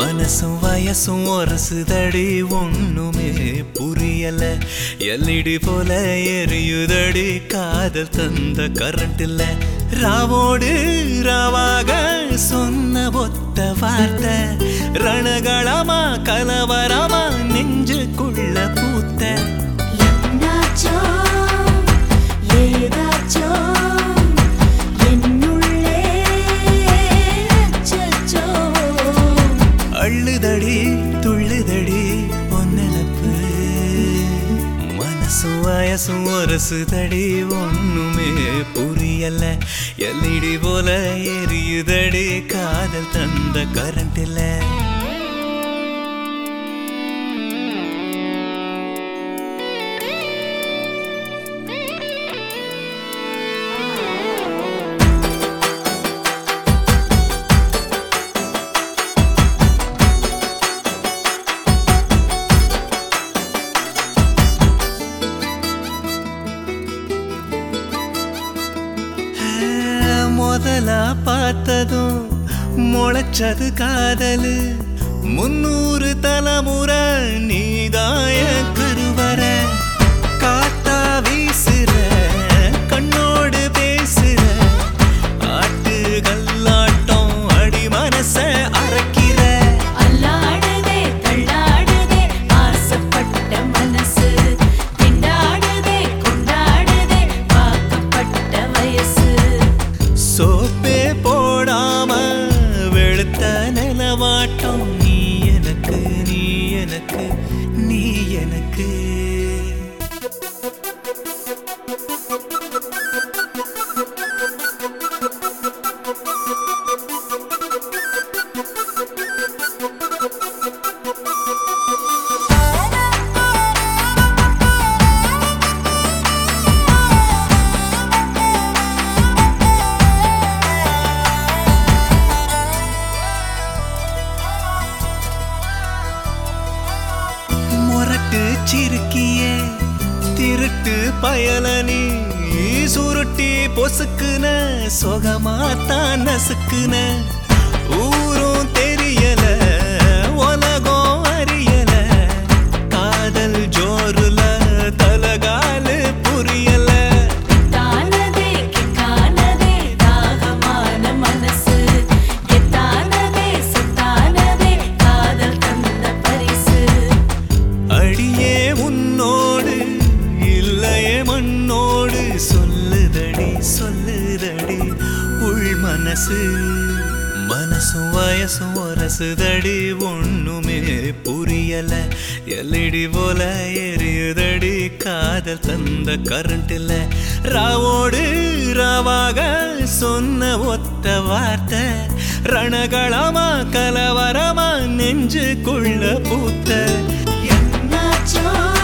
மனசும் வயசும் ஒரசுதடி ஒண்ணுமே புரியல எல்இடி போல எரியுதடி காதல் தந்த கரண்ட் இல்ல ராவோடு ராவாக சொன்ன ஒத்த வார்த்தை ரணகளமா கலவரமா நெஞ்சுக்குள்ள பூத்த என்னாச்சோ ஏதாச்சோ என்னுள்ளே அச்சச்சோ அள்ளுதடி துள்ளுதடி பொன்னெனப்பு மனசும் வயசும் ஒரசுதடி ஒண்ணுமே புரியல எல்இடி போல எரியுதடி காதல் தந்த கரண்ட் இல்ல முதலா பார்த்ததும் முளைச்சது காதலு முன்னூறு தலைமுறை நீதாய கருவற காத்தா வீசுற கண்ணோடு பேசுற ஆட்டு கல்லாட்டம் அடி மனச அரைக்கிற அல்லாடுதே தள்ளாடுதே ஆசைப்பட்ட மனசு திண்டாடுதே கொண்டாடுதே வாக்கப்பட்ட வயசு சோப்பே போடாம வெளுத்த நிலவாட்டம் நீ எனக்கு நீ எனக்கு நீ எனக்கு முரட்டு சிறுக்கியே திருட்டு பயலனி சுருட்டி பொசுக்குன சொகமாத்தான் நசுக்குன ஊரும் தெரியல உலகம் அறியல காதல் ஜோருல தலகாலு புரியல தானதே கிக்கானதே தாகமான மனசு எத்தானதே சுத்தானதே காதல் தந்த பரிசு அடியே உன்னோடு இல்லையே மண்ணோடு சொல்லுதடி சொல்லுதடி உள் மனசு மனசும் வயசும் ஒரசுதடி ஒண்ணுமே புரியல எல்இடி போல எரியுதடி காதல் தந்த கரண்ட் இல்ல ராவோடு ராவாக சொன்ன ஒத்த வார்த்தை ரணகளமா கலவரமா நெஞ்சுக்குள்ள பூத்த என்னாச்சோ